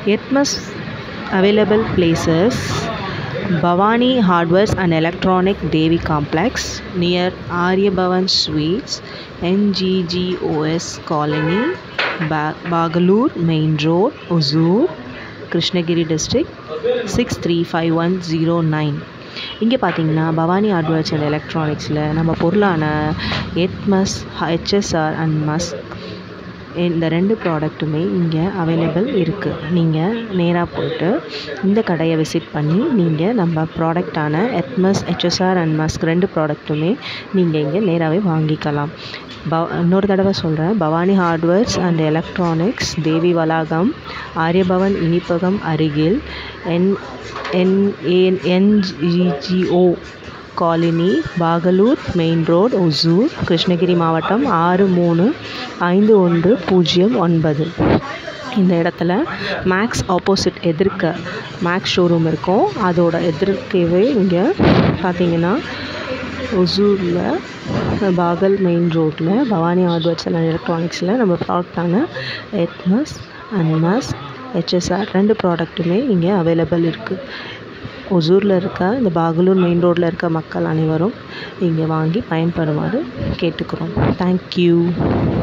எட்மஸ் available places Bhavani Hardwares and Electronic Devi Complex near Aryabhavan Suites NGGOS Colony ba- Bagalur Main Road Huzur Krishnagiri district six three five one zero nine இங்கே பார்த்தீங்கன்னா Bhavani hardwares and எலக்ட்ரானிக்ஸில் நம்ம பொருளான எட்மஸ் HSR and Musk இந்த ரெண்டு ப்ராடக்ட்டுமே இங்கே available இருக்குது நீங்கள் நேராக போய்ட்டு இந்த கடையை விசிட் பண்ணி நீங்கள் நம்ம ப்ராடக்டான எத்மஸ் ஹெச்எஸ்ஆர் அண்ட் மஸ்க் ரெண்டு ப்ராடக்ட்டுமே நீங்கள் இங்கே நேராகவே வாங்கிக்கலாம் ப இன்னொரு தடவை சொல்கிறேன் Bhavani hardwares and electronics Devi வளாகம் ஆரியபவன் இனிப்பகம் அருகில் N N N NGO colony Bagalur main road Hosur Krishnagiri மாவட்டம் ஆறு மூணு ஐந்து ஒன்று பூஜ்ஜியம் ஒன்பது இந்த இடத்துல மேக்ஸ் ஆப்போசிட் எதிர்க்க மேக்ஸ் ஷோரூம் இருக்கும் அதோட எதிர்க்கவே இங்கே பார்த்தீங்கன்னா ஒசூரில் பாகல் மெயின் ரோட்டில் பவானி ஹார்ட்வேர்ஸ் அண்ட் எலக்ட்ரானிக்ஸில் நம்ம ப்ராடக்டான எட்மஸ் அண்ட் மஸ் ஹெச்எஸ்ஆர் ரெண்டு ப்ராடக்ட்டுமே இங்கே அவைலபிள் இருக்குது ஒசூரில் இருக்க இந்த பாகலூர் மெயின் ரோட்டில் இருக்க மக்கள் அனைவரும் இங்கே வாங்கி பயன்பெறுமாறு கேட்டுக்கிறோம் தேங்க்யூ